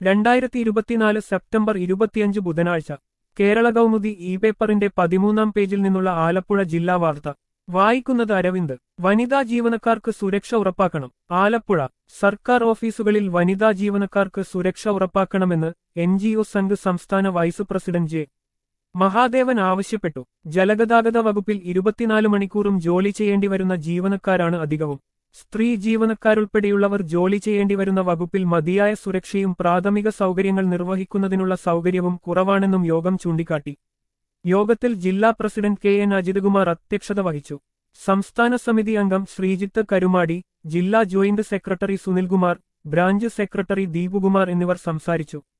രണ്ടായിരത്തി ഇരുപത്തിനാല് സെപ്റ്റംബർ ഇരുപത്തിയഞ്ച് ബുധനാഴ്ച കേരള കൗമുദി ഇ പേപ്പറിന്റെ പതിമൂന്നാം പേജിൽ നിന്നുള്ള ആലപ്പുഴ ജില്ലാ വാർത്ത വായിക്കുന്നത് അരവിന്ദ് വനിതാ ജീവനക്കാർക്ക് സുരക്ഷ ഉറപ്പാക്കണം ആലപ്പുഴ സർക്കാർ ഓഫീസുകളിൽ വനിതാ ജീവനക്കാർക്ക് സുരക്ഷ ഉറപ്പാക്കണമെന്ന് എൻ ജി ഒ സംഘ് സംസ്ഥാന വൈസ് പ്രസിഡന്റ് ജെ മഹാദേവൻ ആവശ്യപ്പെട്ടു ജലഗതാഗത വകുപ്പിൽ ഇരുപത്തിനാല് മണിക്കൂറും ജോലി ചെയ്യേണ്ടി വരുന്ന ജീവനക്കാരാണ് അധികവും സ്ത്രീ ജീവനക്കാരുൾപ്പെടെയുള്ളവർ ജോലി ചെയ്യേണ്ടി വരുന്ന വകുപ്പിൽ മതിയായ സുരക്ഷയും പ്രാഥമിക സൗകര്യങ്ങൾ നിർവഹിക്കുന്നതിനുള്ള സൗകര്യവും കുറവാണെന്നും യോഗം ചൂണ്ടിക്കാട്ടി യോഗത്തിൽ ജില്ലാ പ്രസിഡന്റ് കെ എൻ അജിതകുമാർ അധ്യക്ഷത വഹിച്ചു സംസ്ഥാന സമിതി അംഗം ശ്രീജിത്ത് കരുമാടി ജില്ലാ joint secretary Sunilkumar branch secretary Deepukumar എന്നിവർ സംസാരിച്ചു